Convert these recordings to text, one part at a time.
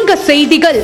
சங்க செய்திகள்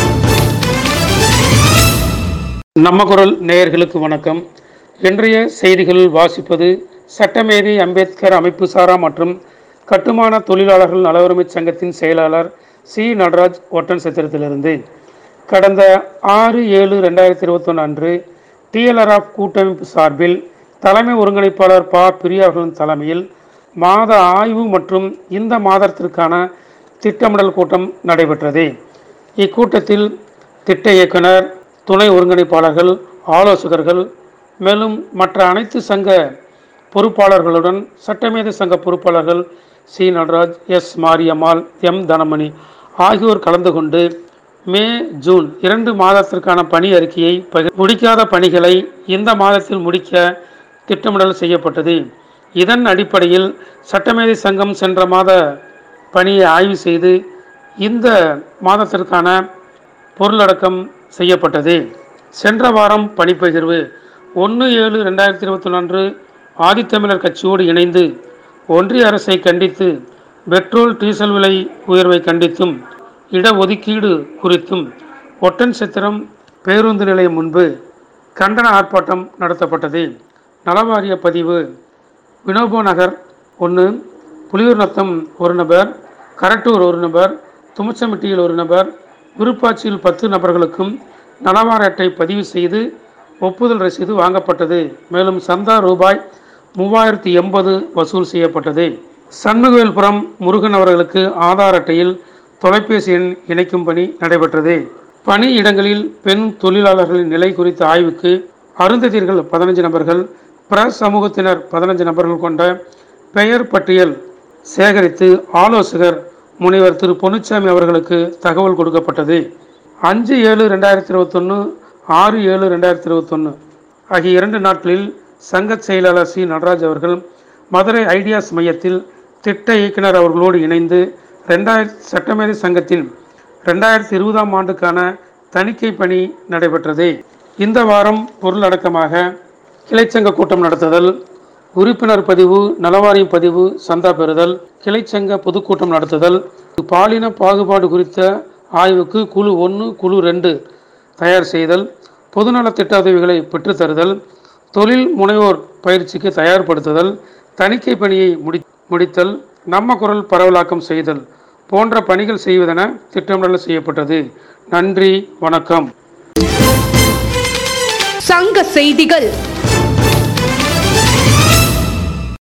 நம்ம குரல் நேயர்களுக்கு வணக்கம் இன்றைய செய்திகள் வாசிப்பது சட்டமேதை அம்பேத்கர் அமைப்பு சாரா மற்றும் கட்டுமான தொழிலாளர்கள் நலவுரிமை சங்கத்தின் செயலாளர் சி நடராஜ் ஒட்டன் சத்திரத்திலிருந்து கடந்த ஆறு ஏழு ரெண்டாயிரத்தி இருபத்தொன்று அன்று டிஎல்ஆர்எஃப் கூட்டமைப்பு சார்பில் தலைமை ஒருங்கிணைப்பாளர் ப பிரியா அவர்களின் தலைமையில் மாத ஆய்வு மற்றும் இந்த மாதத்திற்கான திட்டமிடல் கூட்டம் நடைபெற்றது இக்கூட்டத்தில் திட்ட இயக்குனர் துணை ஒருங்கிணைப்பாளர்கள் ஆலோசகர்கள் மேலும் மற்ற அனைத்து சங்க பொறுப்பாளர்களுடன் சட்டமேதை சங்க பொறுப்பாளர்கள் C Natraj S Mariyammal M Thanamani ஆகியோர் கலந்து கொண்டு மே ஜூன் இரண்டு மாதத்திற்கான பணி அறிக்கையை பகிர் முடிக்காத பணிகளை இந்த மாதத்தில் முடிக்க திட்டமிடல் செய்யப்பட்டது இதன் அடிப்படையில் சட்டமேதை சங்கம் சென்ற மாத பணியை ஆய்வு செய்து இந்த மாதத்திற்கான பொருளடக்கம் செய்யப்பட்டது சென்ற வாரம் பணிப்பகிர்வு ஒன்று ஏழு ரெண்டாயிரத்தி இருபத்தி அன்று ஆதித்தமிழர் கட்சியோடு இணைந்து ஒன்றிய அரசை கண்டித்து பெட்ரோல் டீசல் விலை உயர்வை கண்டித்தும் இடஒதுக்கீடு குறித்தும் ஒட்டன் சித்திரம் பேருந்து நிலையம் முன்பு கண்டன ஆர்ப்பாட்டம் நடத்தப்பட்டது நலவாரிய பதிவு வினோபா நகர் ஒன்று புலியூர் நத்தம் ஒரு நபர் கரட்டூர் ஒரு நபர் துமச்சமிட்டியில் ஒரு நபர் விருப்பாட்சியில் பத்து நபர்களுக்கும் நலவார அட்டை பதிவு செய்து ஒப்புதல் ரசீது வாங்கப்பட்டது மேலும் சந்தா ரூபாய் மூவாயிரத்தி எண்பது வசூல் செய்யப்பட்டது சண்முகவேல்புரம் முருகன் அவர்களுக்கு ஆதார் அட்டையில் தொலைபேசி எண் இணைக்கும் பணி நடைபெற்றது பணி இடங்களில் பெண் தொழிலாளர்களின் நிலை குறித்த ஆய்வுக்கு அருந்ததியர்கள் பதினஞ்சு நபர்கள் பிற சமூகத்தினர் பதினஞ்சு நபர்கள் கொண்ட பெயர் பட்டியல் சேகரித்து ஆலோசகர் முனைவர் திரு பொன்னுச்சாமி அவர்களுக்கு தகவல் கொடுக்கப்பட்டது அஞ்சு ஏழு ரெண்டாயிரத்தி இருபத்தொன்று ஆறு ஏழு ரெண்டாயிரத்தி இருபத்தொன்று ஆகிய இரண்டு நாட்களில் சங்க செயலாளர் சி நடராஜ் அவர்கள் மதுரை ஐடியாஸ் மையத்தில் திட்ட இயக்குனர் அவர்களோடு இணைந்து ரெண்டாயிரத்தி சட்டமேதை சங்கத்தின் ரெண்டாயிரத்தி இருபதாம் ஆண்டுக்கான தணிக்கை பணி நடைபெற்றது இந்த வாரம் பொருளடக்கமாக கிளைச்சங்க கூட்டம் நடத்துதல் உறுப்பினர் பதிவு நலவாரியம் பதிவு சந்தா பெறுதல் கிளைச்சங்க பொதுக்கூட்டம் நடத்துதல் பாலின பாகுபாடு குறித்த ஆய்வுக்கு குழு ஒன்று குழு ரெண்டு தயார் செய்தல் பொதுநல திட்ட உதவிகளை பெற்றுத்தருதல் தொழில் முனைவோர் பயிற்சிக்கு தயார்படுத்துதல் தணிக்கை பணியை முடி முடித்தல் நம்ம குரல் பரவலாக்கம் செய்தல் போன்ற பணிகள் செய்வதென திட்டமிடல் செய்யப்பட்டது நன்றி வணக்கம் சங்க செய்திகள்